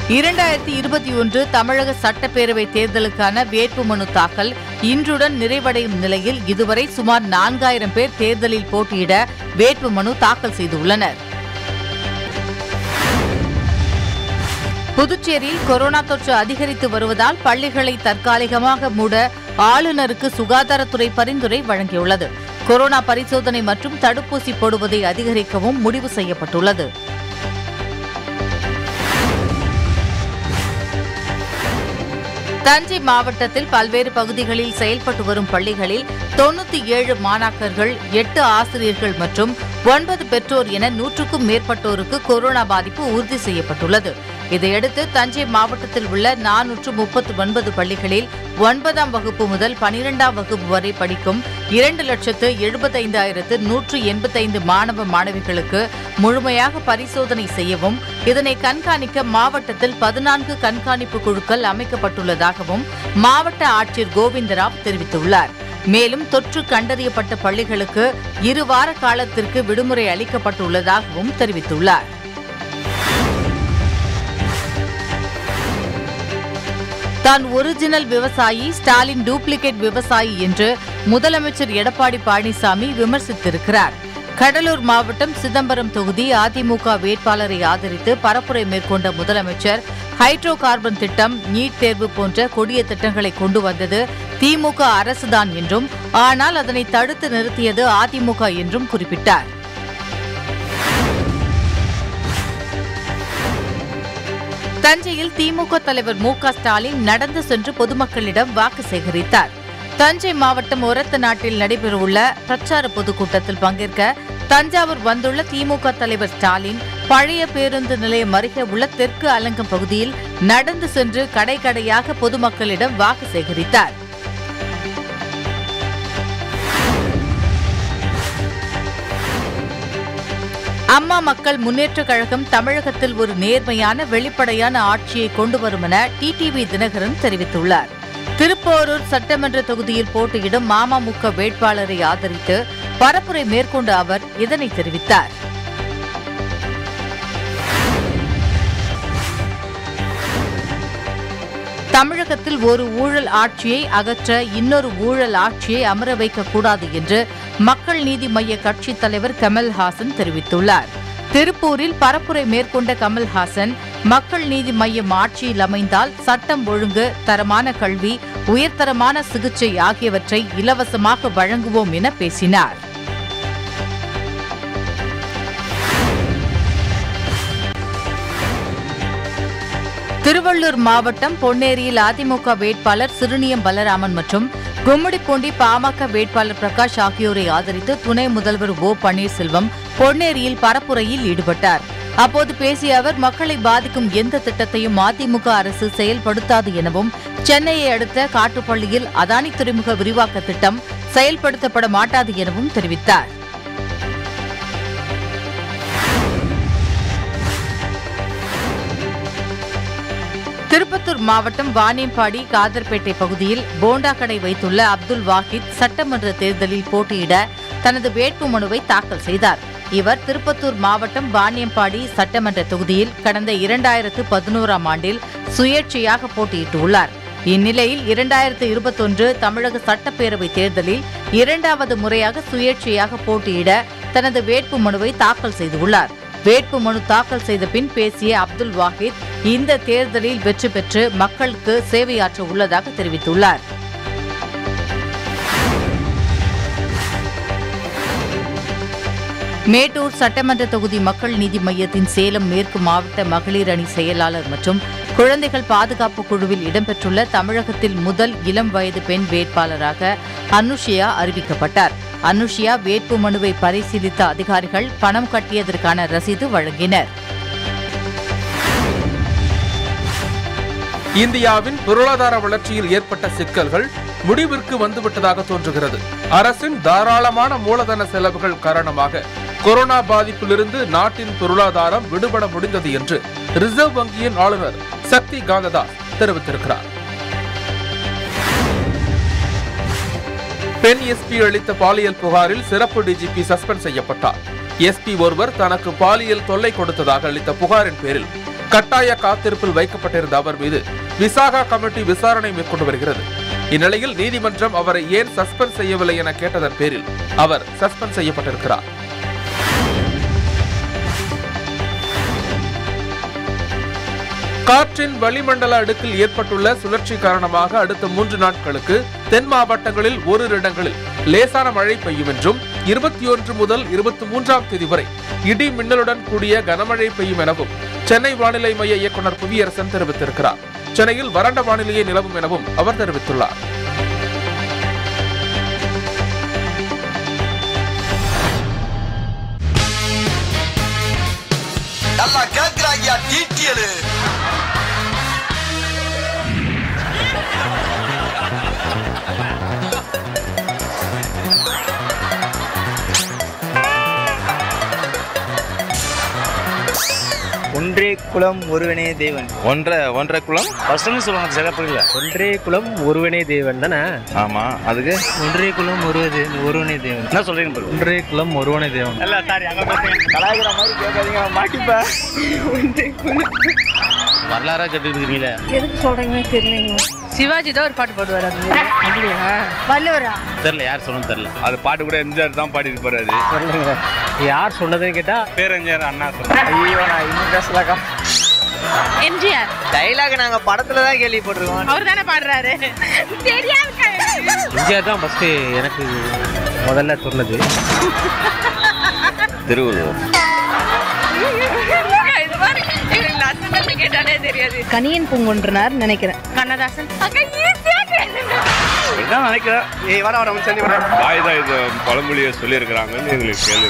இரண்டாயிரத்தி இருபத்தி ஒன்று தமிழக சட்டப்பேரவை தேர்தலுக்கான வேட்புமனு தாக்கல் இன்றுடன் நிறைவடையும் நிலையில் இதுவரை சுமார் நான்காயிரம் பேர் தேர்தலில் போட்டியிட வேட்புமனு தாக்கல் செய்துள்ளனர் புதுச்சேரியில் கொரோனா தொற்று அதிகரித்து வருவதால் பள்ளிகளை தற்காலிகமாக மூட ஆளுநருக்கு சுகாதாரத்துறை பரிந்துரை வழங்கியுள்ளது கொரோனா பரிசோதனை மற்றும் தடுப்பூசி போடுவதை அதிகரிக்கவும் முடிவு செய்யப்பட்டுள்ளது தஞ்சை மாவட்டத்தில் பல்வேறு பகுதிகளில் செயல்பட்டு வரும் பள்ளிகளில் தொண்ணூத்தி ஏழு மாணாக்கர்கள் எட்டு ஆசிரியர்கள் மற்றும் ஒன்பது பெற்றோர் என நூற்றுக்கும் மேற்பட்டோருக்கு கொரோனா பாதிப்பு உறுதி செய்யப்பட்டுள்ளது இதையடுத்து தஞ்சை மாவட்டத்தில் உள்ள நானூற்று முப்பத்து ஒன்பது பள்ளிகளில் ஒன்பதாம் வகுப்பு முதல் பனிரெண்டாம் வகுப்பு வரை படிக்கும் இரண்டு லட்சத்து எழுபத்தைந்தாயிரத்து நூற்று எண்பத்தைந்து மாணவ மாணவிகளுக்கு முழுமையாக பரிசோதனை செய்யவும் இதனை கண்காணிக்க மாவட்டத்தில் பதினான்கு கண்காணிப்பு குழுக்கள் அமைக்கப்பட்டுள்ளதாகவும் மாவட்ட ஆட்சியர் கோவிந்தராவ் தெரிவித்துள்ளார் மேலும் தொற்று கண்டறியப்பட்ட பள்ளிகளுக்கு இரு வார காலத்திற்கு விடுமுறை அளிக்கப்பட்டுள்ளதாகவும் தெரிவித்துள்ளார் தான் ஒரிஜினல் விவசாயி ஸ்டாலின் டூப்ளிகேட் விவசாயி என்று முதலமைச்சர் எடப்பாடி பழனிசாமி விமர்சித்திருக்கிறார் கடலூர் மாவட்டம் சிதம்பரம் தொகுதி அதிமுக வேட்பாளரை ஆதரித்து பரப்புரை மேற்கொண்ட முதலமைச்சர் ஹைட்ரோ கார்பன் திட்டம் நீட் தேர்வு போன்ற கொடிய திட்டங்களை கொண்டு வந்தது திமுக அரசுதான் என்றும் ஆனால் அதனை தடுத்து நிறுத்தியது அதிமுக என்றும் குறிப்பிட்டார் தஞ்சையில் திமுக தலைவர் மு க ஸ்டாலின் நடந்து சென்று பொதுமக்களிடம் வாக்கு சேகரித்தார் தஞ்சை மாவட்டம் ஒரத்த நாட்டில் நடைபெறவுள்ள பிரச்சார பொதுக்கூட்டத்தில் பங்கேற்க தஞ்சாவூர் வந்துள்ள திமுக தலைவர் ஸ்டாலின் பழைய பேருந்து நிலையம் அருகே உள்ள தெற்கு அலங்கம் பகுதியில் நடந்து சென்று கடை கடையாக பொதுமக்களிடம் வாக்கு சேகரித்தார் அம்மா மக்கள் முன்னேற்றக் கழகம் தமிழகத்தில் ஒரு நேர்மையான வெளிப்படையான ஆட்சியை கொண்டு வரும் என டிடிவி தினகரன் தெரிவித்துள்ளார் திருப்போரூர் சட்டமன்ற தொகுதியில் போட்டியிடும் மமமுக வேட்பாளரை ஆதரித்து பரப்புரை மேற்கொண்ட அவர் இதனை தெரிவித்தார் தமிழகத்தில் ஒரு ஊழல் ஆட்சியை அகற்ற இன்னொரு ஊழல் ஆட்சியை அமர வைக்கக்கூடாது என்று மக்கள் நீதி மய்ய கட்சித் தலைவர் கமல்ஹாசன் தெரிவித்துள்ளார் திருப்பூரில் பரப்புரை மேற்கொண்ட கமல்ஹாசன் மக்கள் நீதி மையம் ஆட்சியில் அமைந்தால் சட்டம் ஒழுங்கு தரமான கல்வி உயர்தரமான சிகிச்சை ஆகியவற்றை இலவசமாக வழங்குவோம் என பேசினார் திருவள்ளூர் மாவட்டம் பொன்னேரியில் அதிமுக வேட்பாளர் சிறுனியம் பலராமன் மற்றும் கும்மிடிப்பூண்டி பாமக வேட்பாளர் பிரகாஷ் ஆகியோரை ஆதரித்து துணை முதல்வர் ஓ பன்னீர்செல்வம் பொன்னேரியில் பரப்புரையில் ஈடுபட்டார் அப்போது பேசிய அவர் மக்களை பாதிக்கும் எந்த திட்டத்தையும் அதிமுக அரசு செயல்படுத்தாது எனவும் சென்னையை அடுத்த காட்டுப்பள்ளியில் அதானி துறைமுக விரிவாக்க திட்டம் செயல்படுத்தப்பட மாட்டாது எனவும் தெரிவித்தார் திருப்பத்தூர் மாவட்டம் வாணியம்பாடி காதர்பேட்டை பகுதியில் போண்டா கடை வைத்துள்ள அப்துல் வாஹித் சட்டமன்ற தேர்தலில் போட்டியிட தனது வேட்புமனுவை தாக்கல் செய்தார் இவர் திருப்பத்தூர் மாவட்டம் வாணியம்பாடி சட்டமன்ற தொகுதியில் கடந்த இரண்டாயிரத்து பதினோராம் ஆண்டில் சுயேட்சையாக போட்டியிட்டுள்ளார் இந்நிலையில் இரண்டாயிரத்து இருபத்தொன்று தமிழக சட்டப்பேரவை தேர்தலில் இரண்டாவது முறையாக சுயேட்சையாக போட்டியிட தனது வேட்புமனுவை தாக்கல் செய்துள்ளார் வேட்புமனு தாக்கல் செய்த பின் பேசிய அப்துல் வாஹித் இந்த தேர்தலில் வெற்றி பெற்று மக்களுக்கு சேவையாற்ற உள்ளதாக தெரிவித்துள்ளார் மேட்டூர் சட்டமன்ற தொகுதி மக்கள் நீதி மையத்தின் சேலம் மேற்கு மாவட்ட மகளிர் அணி செயலாளர் மற்றும் குழந்தைகள் பாதுகாப்பு குழுவில் இடம்பெற்றுள்ள தமிழகத்தில் முதல் இளம் வயது பெண் வேட்பாளராக அனுஷியா அறிவிக்கப்பட்டார் அனுஷியா வேட்பு மனுவை பரிசீலித்த அதிகாரிகள் பணம் கட்டியதற்கான ரசீது வழங்கினர் இந்தியாவின் பொருளாதார வளர்ச்சியில் ஏற்பட்ட சிக்கல்கள் முடிவிற்கு வந்துவிட்டதாக தோன்றுகிறது அரசின் தாராளமான மூலதன செலவுகள் காரணமாக கொரோனா பாதிப்பிலிருந்து நாட்டின் பொருளாதாரம் விடுபட முடிந்தது என்று ரிசர்வ் வங்கியின் ஆளுநர் சக்தி காந்ததாஸ் தெரிவித்திருக்கிறார் பெண் எஸ்பி அளித்த பாலியல் புகாரில் சிறப்பு டிஜிபி சஸ்பெண்ட் செய்யப்பட்டார் எஸ்பி ஒருவர் தனக்கு பாலியல் தொல்லை கொடுத்ததாக அளித்த புகாரின் பேரில் கட்டாய காத்திருப்பில் வைக்கப்பட்டிருந்த அவர் மீது விசாகா கமிட்டி விசாரணை மேற்கொண்டு வருகிறது இந்நிலையில் நீதிமன்றம் அவரை ஏன் சஸ்பெண்ட் செய்யவில்லை என கேட்டதன் பேரில் அவர் சஸ்பெண்ட் செய்யப்பட்டிருக்கிறார் காற்றின் வளிமண்டல அடுக்கில் ஏற்பட்டுள்ள சுழற்சி காரணமாக அடுத்த மூன்று நாட்களுக்கு தென் மாவட்டங்களில் ஓரிரு இடங்களில் லேசான மழை பெய்யும் என்றும் இருபத்தி ஒன்று முதல் இருபத்தி மூன்றாம் தேதி வரை இடி மின்னலுடன் கூடிய கனமழை பெய்யும் எனவும் சென்னை வானிலை மைய இயக்குனர் புவியரசன் தெரிவித்திருக்கிறார் சென்னையில் வறண்ட வானிலையே நிலவும் எனவும் அவர் தெரிவித்துள்ளார் நல்லா கேக்குறாங்கயா டீட்டியலு ஒன்றே குலம் ஒருவனே தேவன் ஒன்றரை ஒன்றரை குளம் ஃபர்ஸ்ட்னு சொல்லுவாங்க சில புரியல ஒன்றே குலம் ஒருவனே தேவன் தானே ஆமா அதுக்கு ஒன்றே குலம் ஒருவதே ஒருவனே தேவன் என்ன சொல்றீங்க bro? ஒன்றே குலம் ஒருவனே தேவன் இல்ல சாரி அங்க பேசுங்க கலாய்க்கிற மாதிரி கேட்காதீங்க மாட்டிப்பா வரலாறா கேட்டுட்டு இருக்கீங்களே எதுக்கு சொல்றீங்கன்னு தெரியலைங்க சிவாஜி தான் ஒரு பாட்டு பாடுவார் அது அப்படியா வள்ளுவரா தெரியல யார் சொன்னு தெரியல அது பாட்டு கூட எம்ஜிஆர் தான் பாடிட்டு போறாரு சொல்லுங்க யார் சொன்னதுன்னு கேட்டா பேரஞ்சர் அண்ணா சொன்னார் ஐயோ நான் இன்னும் பேசலாக்கா எம்ஜிஆர் டைலாக் நாங்க படத்துல தான் கேள்விப்பட்டிருக்கோம் அவர் தானே பாடுறாரு தெரியாது எம்ஜிஆர் தான் ஃபர்ஸ்ட் எனக்கு முதல்ல சொன்னது திருவள்ளுவர் கேட்டாலே தெரியாது கனியன் பூங்குன்றனார் நினைக்கிறேன் கண்ணதாசன் இதான் நினைக்கிறேன் ஏய் வர வர சந்தி வர பாய் தான் இது பழமொழியை சொல்லியிருக்கிறாங்கன்னு எங்களுக்கு கேள்வி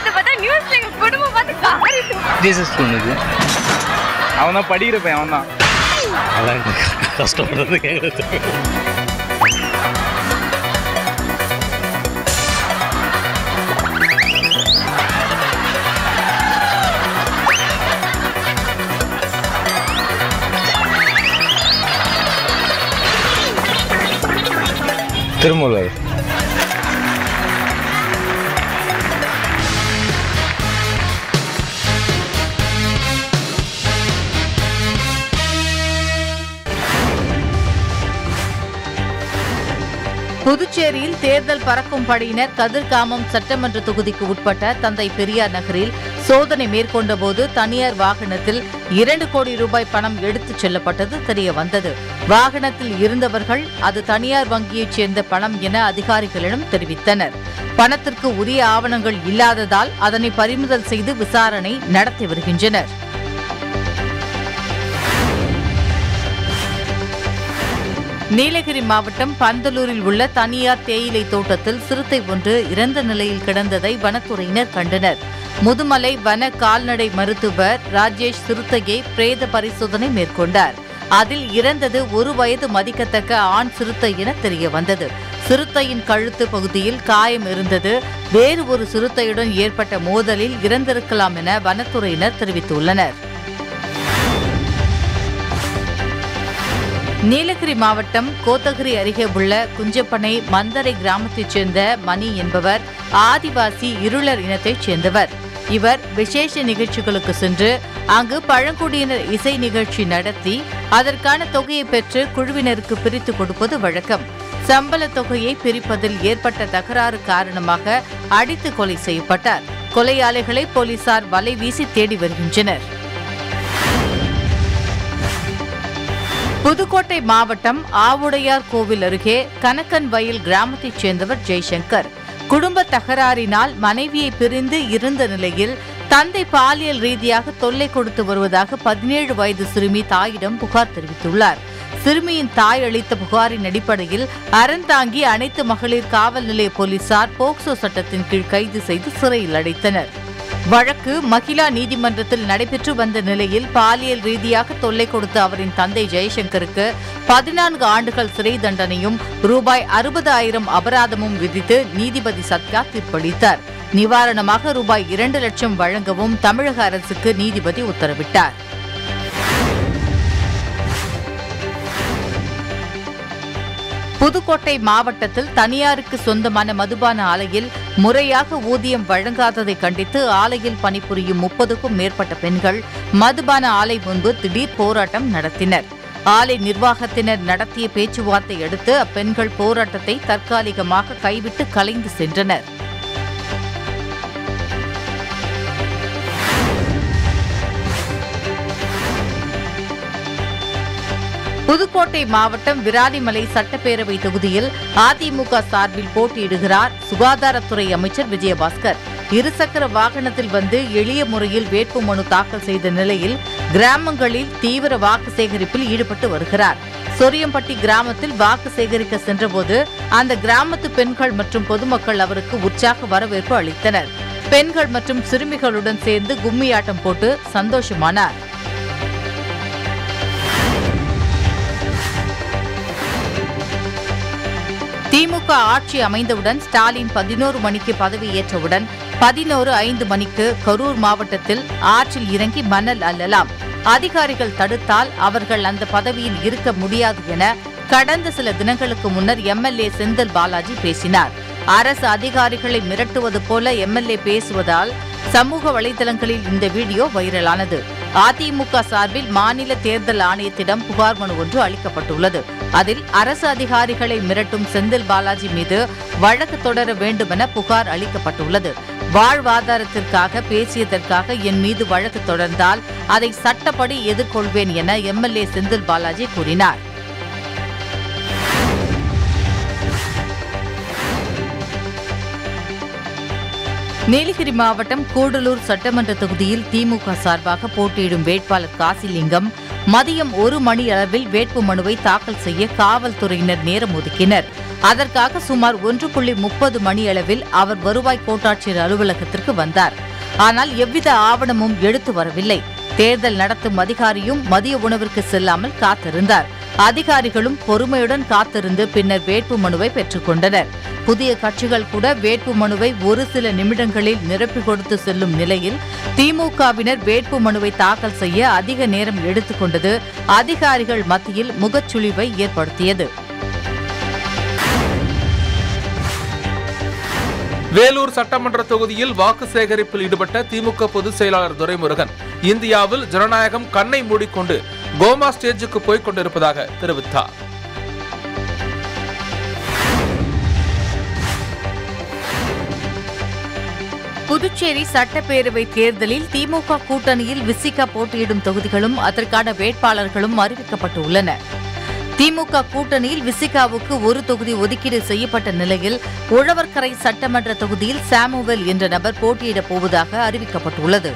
ஜீசஸ் சொன்னது அவன் தான் படிக்கிற பையன் அவன் தான் நல்லா கஷ்டப்படுறது கேட்குறது திருமூலர் புதுச்சேரியில் தேர்தல் பறக்கும் படையினர் கதிர்காமம் சட்டமன்ற தொகுதிக்கு உட்பட்ட தந்தை பெரியார் நகரில் சோதனை மேற்கொண்டபோது தனியார் வாகனத்தில் இரண்டு கோடி ரூபாய் பணம் எடுத்துச் செல்லப்பட்டது தெரிய வந்தது வாகனத்தில் இருந்தவர்கள் அது தனியார் வங்கியைச் சேர்ந்த பணம் என அதிகாரிகளிடம் தெரிவித்தனர் பணத்திற்கு உரிய ஆவணங்கள் இல்லாததால் அதனை பறிமுதல் செய்து விசாரணை நடத்தி வருகின்றனர் நீலகிரி மாவட்டம் பந்தலூரில் உள்ள தனியார் தேயிலை தோட்டத்தில் சிறுத்தை ஒன்று இறந்த நிலையில் கிடந்ததை வனத்துறையினர் கண்டனர் முதுமலை வன கால்நடை மருத்துவர் ராஜேஷ் சிறுத்தையை பிரேத பரிசோதனை மேற்கொண்டார் அதில் இறந்தது ஒரு வயது மதிக்கத்தக்க ஆண் சிறுத்தை என தெரிய வந்தது சிறுத்தையின் கழுத்து பகுதியில் காயம் இருந்தது வேறு ஒரு சிறுத்தையுடன் ஏற்பட்ட மோதலில் இறந்திருக்கலாம் என வனத்துறையினர் தெரிவித்துள்ளனர் நீலகிரி மாவட்டம் கோத்தகிரி அருகே உள்ள குஞ்சப்பனை மந்தரை கிராமத்தைச் சேர்ந்த மணி என்பவர் ஆதிவாசி இருளர் இனத்தைச் சேர்ந்தவர் இவர் விசேஷ நிகழ்ச்சிகளுக்கு சென்று அங்கு பழங்குடியினர் இசை நிகழ்ச்சி நடத்தி அதற்கான தொகையை பெற்று குழுவினருக்கு பிரித்து கொடுப்பது வழக்கம் சம்பள தொகையை பிரிப்பதில் ஏற்பட்ட தகராறு காரணமாக அடித்து கொலை செய்யப்பட்டார் கொலையாளிகளை போலீசார் வலை வீசி தேடி வருகின்றனர் புதுக்கோட்டை மாவட்டம் ஆவுடையார் கோவில் அருகே கனக்கன் வயல் கிராமத்தைச் சேர்ந்தவர் ஜெய்சங்கர் குடும்ப தகராறினால் மனைவியை பிரிந்து இருந்த நிலையில் தந்தை பாலியல் ரீதியாக தொல்லை கொடுத்து வருவதாக பதினேழு வயது சிறுமி தாயிடம் புகார் தெரிவித்துள்ளார் சிறுமியின் தாய் அளித்த புகாரின் அடிப்படையில் அறந்தாங்கி அனைத்து மகளிர் காவல் நிலைய போலீசார் போக்சோ சட்டத்தின் கீழ் கைது செய்து சிறையில் அடைத்தனர் வழக்கு மகிழா நீதிமன்றத்தில் நடைபெற்று வந்த நிலையில் பாலியல் ரீதியாக தொல்லை கொடுத்த அவரின் தந்தை ஜெயசங்கருக்கு பதினான்கு ஆண்டுகள் சிறை தண்டனையும் ரூபாய் அறுபது ஆயிரம் அபராதமும் விதித்து நீதிபதி சத்யா தீர்ப்பளித்தார் நிவாரணமாக ரூபாய் இரண்டு லட்சம் வழங்கவும் தமிழக அரசுக்கு நீதிபதி உத்தரவிட்டார் புதுக்கோட்டை மாவட்டத்தில் தனியாருக்கு சொந்தமான மதுபான ஆலையில் முறையாக ஊதியம் வழங்காததை கண்டித்து ஆலையில் பணிபுரியும் முப்பதுக்கும் மேற்பட்ட பெண்கள் மதுபான ஆலை முன்பு திடீர் போராட்டம் நடத்தினர் ஆலை நிர்வாகத்தினர் நடத்திய பேச்சுவார்த்தை அடுத்து அப்பெண்கள் போராட்டத்தை தற்காலிகமாக கைவிட்டு கலைந்து சென்றனர் புதுக்கோட்டை மாவட்டம் விராலிமலை சட்டப்பேரவை தொகுதியில் அதிமுக சார்பில் போட்டியிடுகிறார் சுகாதாரத்துறை அமைச்சர் விஜயபாஸ்கர் இருசக்கர வாகனத்தில் வந்து எளிய முறையில் வேட்புமனு தாக்கல் செய்த நிலையில் கிராமங்களில் தீவிர வாக்கு சேகரிப்பில் ஈடுபட்டு வருகிறார் சொரியம்பட்டி கிராமத்தில் வாக்கு சேகரிக்க சென்றபோது அந்த கிராமத்து பெண்கள் மற்றும் பொதுமக்கள் அவருக்கு உற்சாக வரவேற்பு அளித்தனர் பெண்கள் மற்றும் சிறுமிகளுடன் சேர்ந்து கும்மியாட்டம் போட்டு சந்தோஷமானார் திமுக ஆட்சி அமைந்தவுடன் ஸ்டாலின் பதினோரு மணிக்கு பதவியேற்றவுடன் பதினோரு ஐந்து மணிக்கு கரூர் மாவட்டத்தில் ஆற்றில் இறங்கி மணல் அள்ளலாம் அதிகாரிகள் தடுத்தால் அவர்கள் அந்த பதவியில் இருக்க முடியாது என கடந்த சில தினங்களுக்கு முன்னர் எம்எல்ஏ செந்தில் பாலாஜி பேசினார் அரசு அதிகாரிகளை மிரட்டுவது போல எம்எல்ஏ பேசுவதால் சமூக வலைதளங்களில் இந்த வீடியோ வைரலானது அதிமுக சார்பில் மாநில தேர்தல் ஆணையத்திடம் புகார் மனு ஒன்று அளிக்கப்பட்டுள்ளது அதில் அரசு அதிகாரிகளை மிரட்டும் செந்தில் பாலாஜி மீது வழக்கு தொடர வேண்டுமென புகார் அளிக்கப்பட்டுள்ளது வாழ்வாதாரத்திற்காக பேசியதற்காக என் மீது வழக்கு தொடர்ந்தால் அதை சட்டப்படி எதிர்கொள்வேன் என எம்எல்ஏ செந்தில் பாலாஜி கூறினார் நீலகிரி மாவட்டம் கூடலூர் சட்டமன்ற தொகுதியில் திமுக சார்பாக போட்டியிடும் வேட்பாளர் காசிலிங்கம் மதியம் ஒரு மணி அளவில் வேட்பு மனுவை தாக்கல் செய்ய காவல்துறையினர் நேரம் ஒதுக்கினர் அதற்காக சுமார் ஒன்று புள்ளி முப்பது மணி அளவில் அவர் வருவாய் கோட்டாட்சியர் அலுவலகத்திற்கு வந்தார் ஆனால் எவ்வித ஆவணமும் எடுத்து வரவில்லை தேர்தல் நடத்தும் அதிகாரியும் மதிய உணவிற்கு செல்லாமல் காத்திருந்தார் அதிகாரிகளும் பொறுமையுடன் காத்திருந்து பின்னர் வேட்பு மனுவை பெற்றுக் கொண்டனர் புதிய கட்சிகள் கூட வேட்பு மனுவை ஒரு சில நிமிடங்களில் நிரப்பிக் கொடுத்து செல்லும் நிலையில் திமுகவினர் வேட்பு மனுவை தாக்கல் செய்ய அதிக நேரம் எடுத்துக்கொண்டது அதிகாரிகள் மத்தியில் முகச்சுளிவை ஏற்படுத்தியது வேலூர் சட்டமன்ற தொகுதியில் வாக்கு சேகரிப்பில் ஈடுபட்ட திமுக பொதுச் செயலாளர் துரைமுருகன் இந்தியாவில் ஜனநாயகம் கண்ணை மூடிக்கொண்டு கோமா ஸ்டேஜுக்கு போய்க் கொண்டிருப்பதாக தெரிவித்தார் புதுச்சேரி சட்டப்பேரவை தேர்தலில் திமுக கூட்டணியில் விசிக போட்டியிடும் தொகுதிகளும் அதற்கான வேட்பாளர்களும் அறிவிக்கப்பட்டுள்ளன திமுக கூட்டணியில் விசிகாவுக்கு ஒரு தொகுதி ஒதுக்கீடு செய்யப்பட்ட நிலையில் உழவர்கரை சட்டமன்ற தொகுதியில் சாமுவேல் என்ற நபர் போட்டியிடப் போவதாக அறிவிக்கப்பட்டுள்ளது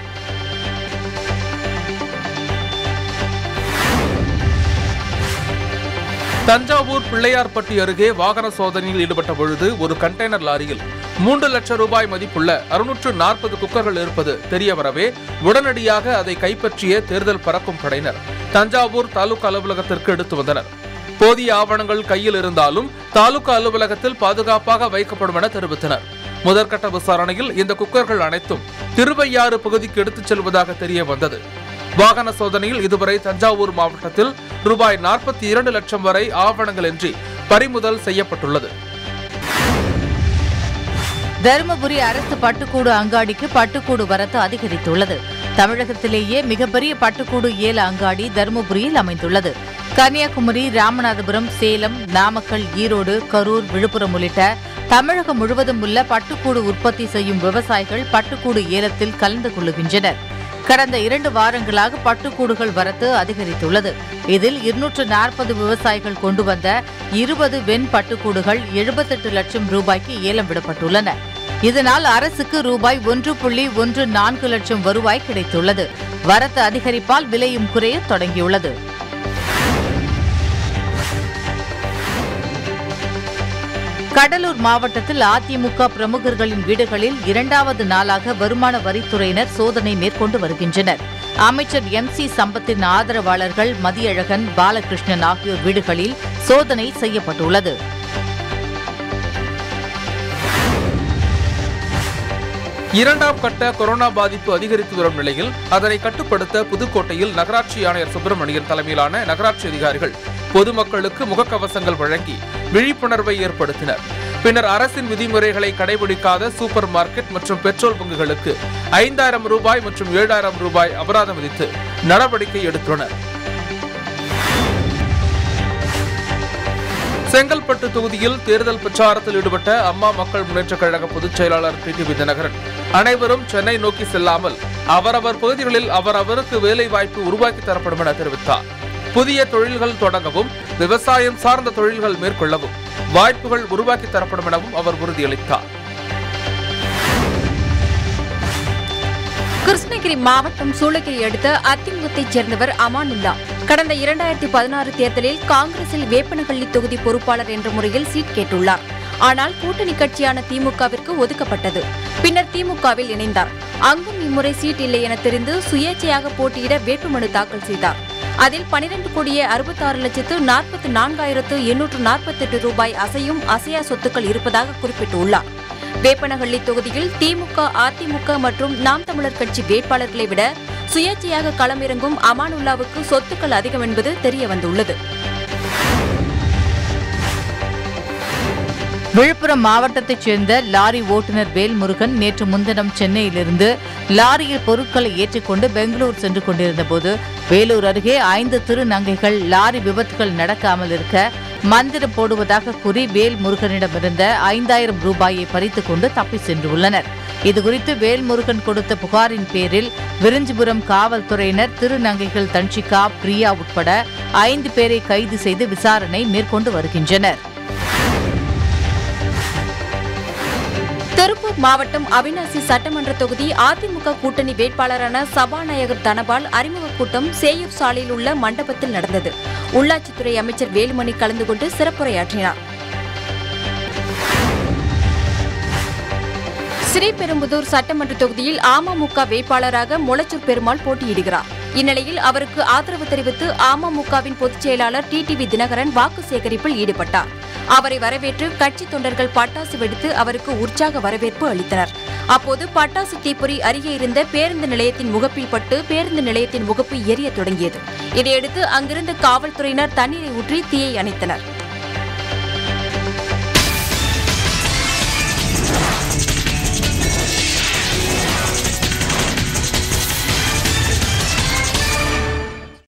தஞ்சாவூர் பிள்ளையார்பட்டி அருகே வாகன சோதனையில் ஈடுபட்ட பொழுது ஒரு கண்டெய்னர் லாரியில் மூன்று லட்சம் ரூபாய் மதிப்புள்ள அறுநூற்று நாற்பது குக்கர்கள் இருப்பது தெரியவரவே உடனடியாக அதை கைப்பற்றிய தேர்தல் பறக்கும் படையினர் தஞ்சாவூர் தாலுகா அலுவலகத்திற்கு எடுத்து வந்தனர் போதிய ஆவணங்கள் கையில் இருந்தாலும் தாலுகா அலுவலகத்தில் பாதுகாப்பாக வைக்கப்படும் என தெரிவித்தனர் முதற்கட்ட விசாரணையில் இந்த குக்கர்கள் அனைத்தும் திருவையாறு பகுதிக்கு எடுத்துச் செல்வதாக தெரிய வந்தது வாகன சோதனையில் இதுவரை தஞ்சாவூர் மாவட்டத்தில் ரூபாய் நாற்பத்தி இரண்டு லட்சம் வரை ஆவணங்களின்றி பறிமுதல் செய்யப்பட்டுள்ளது தருமபுரி அரசு பட்டுக்கூடு அங்காடிக்கு பட்டுக்கூடு வரத்து அதிகரித்துள்ளது தமிழகத்திலேயே மிகப்பெரிய பட்டுக்கூடு ஏல அங்காடி தருமபுரியில் அமைந்துள்ளது கன்னியாகுமரி ராமநாதபுரம் சேலம் நாமக்கல் ஈரோடு கரூர் விழுப்புரம் உள்ளிட்ட தமிழகம் முழுவதும் உள்ள பட்டுக்கூடு உற்பத்தி செய்யும் விவசாயிகள் பட்டுக்கூடு ஏலத்தில் கலந்து கொள்ளுகின்றனர் கடந்த இரண்டு வாரங்களாக பட்டுக்கூடுகள் வரத்து அதிகரித்துள்ளது இதில் இருநூற்று நாற்பது விவசாயிகள் கொண்டு வந்த இருபது வெண் பட்டுக்கூடுகள் எழுபத்தெட்டு லட்சம் ரூபாய்க்கு ஏலம் விடப்பட்டுள்ளன இதனால் அரசுக்கு ரூபாய் ஒன்று புள்ளி ஒன்று நான்கு லட்சம் வருவாய் கிடைத்துள்ளது வரத்து அதிகரிப்பால் விலையும் குறைய தொடங்கியுள்ளது கடலூர் மாவட்டத்தில் அதிமுக பிரமுகர்களின் வீடுகளில் இரண்டாவது நாளாக வருமான வரித்துறையினர் சோதனை மேற்கொண்டு வருகின்றனர் அமைச்சர் எம் சி சம்பத்தின் ஆதரவாளர்கள் மதியழகன் பாலகிருஷ்ணன் ஆகியோர் வீடுகளில் சோதனை செய்யப்பட்டுள்ளது இரண்டாம் கட்ட கொரோனா பாதிப்பு அதிகரித்து வரும் நிலையில் அதனை கட்டுப்படுத்த புதுக்கோட்டையில் நகராட்சி ஆணையர் சுப்பிரமணியன் தலைமையிலான நகராட்சி அதிகாரிகள் பொதுமக்களுக்கு முகக்கவசங்கள் வழங்கி விழிப்புணர்வை ஏற்படுத்தினர் பின்னர் அரசின் விதிமுறைகளை கடைபிடிக்காத சூப்பர் மார்க்கெட் மற்றும் பெட்ரோல் பங்குகளுக்கு ஐந்தாயிரம் ரூபாய் மற்றும் ஏழாயிரம் ரூபாய் அபராதம் விதித்து நடவடிக்கை எடுத்துள்ளனர் செங்கல்பட்டு தொகுதியில் தேர்தல் பிரச்சாரத்தில் ஈடுபட்ட அம்மா மக்கள் முன்னேற்றக் கழக பொதுச் செயலாளர் டிடிவி தினகரன் அனைவரும் சென்னை நோக்கி செல்லாமல் அவரவர் பகுதிகளில் அவரவருக்கு வேலை வாய்ப்பு உருவாக்கி தரப்படும் என தெரிவித்தார் புதிய தொழில்கள் தொடங்கவும் விவசாயம் சார்ந்த தொழில்கள் மேற்கொள்ளவும் வாய்ப்புகள் உருவாக்கி தரப்படும் எனவும் அவர் உறுதியளித்தார் கிருஷ்ணகிரி மாவட்டம் சூளகிரி அடுத்த அத்திமுகத்தைச் சேர்ந்தவர் அமானுல்லா கடந்த இரண்டாயிரத்தி பதினாறு தேர்தலில் காங்கிரசில் வேப்பனஹள்ளி தொகுதி பொறுப்பாளர் என்ற முறையில் சீட் கேட்டுள்ளார் ஆனால் கூட்டணி கட்சியான திமுகவிற்கு ஒதுக்கப்பட்டது பின்னர் திமுகவில் இணைந்தார் அங்கும் இம்முறை சீட் இல்லை என தெரிந்து சுயேட்சையாக போட்டியிட வேட்புமனு தாக்கல் செய்தார் அதில் பனிரெண்டு கோடியே அறுபத்தாறு லட்சத்து நாற்பத்தி நான்காயிரத்து எண்ணூற்று நாற்பத்தெட்டு ரூபாய் அசையும் அசையா சொத்துக்கள் இருப்பதாக குறிப்பிட்டுள்ளார் வேப்பனஹள்ளி தொகுதியில் திமுக அதிமுக மற்றும் நாம் தமிழர் கட்சி வேட்பாளர்களை விட சுயேட்சையாக களமிறங்கும் அமானுல்லாவுக்கு சொத்துக்கள் அதிகம் என்பது தெரியவந்துள்ளது விழுப்புரம் மாவட்டத்தைச் சேர்ந்த லாரி ஓட்டுநர் வேல்முருகன் நேற்று முன்தினம் சென்னையிலிருந்து லாரியில் பொருட்களை ஏற்றிக்கொண்டு பெங்களூர் சென்று கொண்டிருந்தபோது வேலூர் அருகே ஐந்து திருநங்கைகள் லாரி விபத்துகள் நடக்காமல் இருக்க மந்திரம் போடுவதாக கூறி வேல்முருகனிடமிருந்த ஐந்தாயிரம் ரூபாயை பறித்துக் கொண்டு தப்பி சென்றுள்ளனர் இதுகுறித்து வேல்முருகன் கொடுத்த புகாரின் பேரில் விரிஞ்சிபுரம் காவல்துறையினர் திருநங்கைகள் தன்ஷிகா பிரியா உட்பட ஐந்து பேரை கைது செய்து விசாரணை மேற்கொண்டு வருகின்றனர் திருப்பூர் மாவட்டம் அவினாசி சட்டமன்ற தொகுதி அதிமுக கூட்டணி வேட்பாளரான சபாநாயகர் தனபால் அறிமுக கூட்டம் சேயூர் சாலையில் உள்ள மண்டபத்தில் நடந்தது உள்ளாட்சித்துறை அமைச்சர் வேலுமணி கலந்து கொண்டு சிறப்புரையாற்றினார் ஸ்ரீபெரும்புதூர் சட்டமன்ற தொகுதியில் அமமுக வேட்பாளராக முளச்சூர் பெருமாள் போட்டியிடுகிறார் இந்நிலையில் அவருக்கு ஆதரவு தெரிவித்து அமமுகவின் பொதுச் செயலாளர் டிடிவி தினகரன் வாக்கு சேகரிப்பில் ஈடுபட்டார் அவரை வரவேற்று கட்சி தொண்டர்கள் பட்டாசு வெடித்து அவருக்கு உற்சாக வரவேற்பு அளித்தனர் அப்போது பட்டாசு தீப்பொறி அருகே இருந்த பேருந்து நிலையத்தின் முகப்பில் பட்டு பேருந்து நிலையத்தின் முகப்பு எரியத் தொடங்கியது இதையடுத்து அங்கிருந்த காவல்துறையினர் தண்ணீரை ஊற்றி தீயை அணைத்தனர்